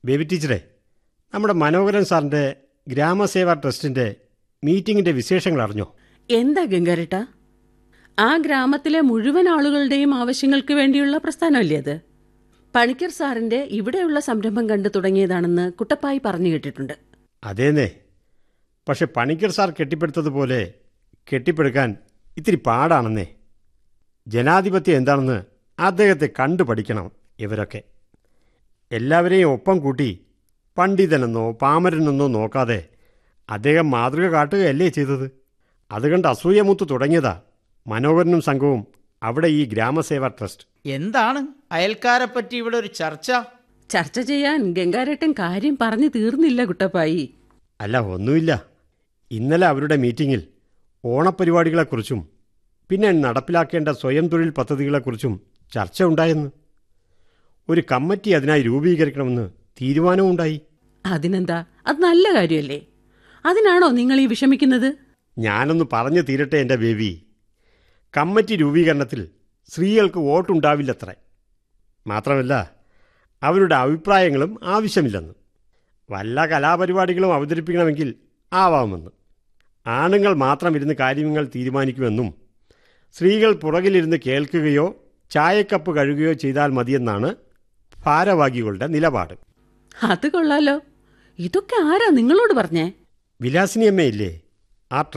baby ടീച്ചറെ നമ്മുടെ മനോഹരൻ സാറിൻ്റെ ഗ്രാമസേവാ ട്രസ്റ്റിൻ്റെ മീറ്റിങ്ങിൻ്റെ വിശേഷങ്ങൾ അറിഞ്ഞോ എന്താ ഗംഗാരട്ട ആ ഗ്രാമത്തിലെ മുഴുവൻ ആളുകളുടെയും ആവശ്യങ്ങൾക്ക് വേണ്ടിയുള്ള പ്രസ്ഥാനമല്ലേ അത് പണിക്കർ സാറിന്റെ ഇവിടെയുള്ള സംരംഭം കണ്ടു തുടങ്ങിയതാണെന്ന് കുട്ടപ്പായി പറഞ്ഞു കേട്ടിട്ടുണ്ട് അതേന്നേ പക്ഷെ പണിക്കർ സാർ കെട്ടിപ്പടുത്തതുപോലെ കെട്ടിപ്പടുക്കാൻ ഇത്തിരി പാടാണെന്നേ ജനാധിപത്യം എന്താണെന്ന് അദ്ദേഹത്തെ കണ്ടു പഠിക്കണം ഇവരൊക്കെ എല്ലാവരെയും ഒപ്പം കൂട്ടി പണ്ഡിതനെന്നോ പാമരനെന്നോ നോക്കാതെ അദ്ദേഹം മാതൃക കാട്ടുകയല്ലേ ചെയ്തത് അതുകണ്ട് അസൂയമൂത്ത് തുടങ്ങിയതാ മനോഹരനും സംഘവും അവിടെ ഈ ഗ്രാമസേവാ ട്രസ്റ്റ് എന്താണ് അയൽക്കാരെ പറ്റി ഇവിടെ ഒരു ചർച്ച ചർച്ച ചെയ്യാൻ ഗംഗാരട്ടൻ കാര്യം പറഞ്ഞു തീർന്നില്ല കുട്ടപ്പായി അല്ല ഒന്നുമില്ല ഇന്നലെ അവരുടെ മീറ്റിങ്ങിൽ ഓണപരിപാടികളെക്കുറിച്ചും പിന്നെ നടപ്പിലാക്കേണ്ട സ്വയം തൊഴിൽ പദ്ധതികളെക്കുറിച്ചും ചർച്ച ഉണ്ടായെന്ന് ഒരു കമ്മിറ്റി അതിനായി രൂപീകരിക്കണമെന്ന് തീരുമാനവും ഉണ്ടായി അതിനെന്താ അത് നല്ല കാര്യമല്ലേ അതിനാണോ നിങ്ങൾ ഈ വിഷമിക്കുന്നത് ഞാനൊന്ന് പറഞ്ഞു തീരട്ടെ എൻ്റെ ബേബി കമ്മിറ്റി രൂപീകരണത്തിൽ സ്ത്രീകൾക്ക് വോട്ടുണ്ടാവില്ലത്രേ മാത്രമല്ല അവരുടെ അഭിപ്രായങ്ങളും ആവശ്യമില്ലെന്ന് വല്ല കലാപരിപാടികളും അവതരിപ്പിക്കണമെങ്കിൽ ആവാമെന്ന് ആണുങ്ങൾ മാത്രം ഇരുന്ന് കാര്യങ്ങൾ തീരുമാനിക്കുമെന്നും സ്ത്രീകൾ പുറകിലിരുന്ന് കേൾക്കുകയോ ചായക്കപ്പ് കഴുകുകയോ ചെയ്താൽ മതിയെന്നാണ് ഭാരവാഹികളുടെ നിലപാട് അത് കൊള്ളാലോ ഇതൊക്കെ ആരാ നിങ്ങളോട് പറഞ്ഞേ വിലാസിനിയമ്മയില്ലേ ആ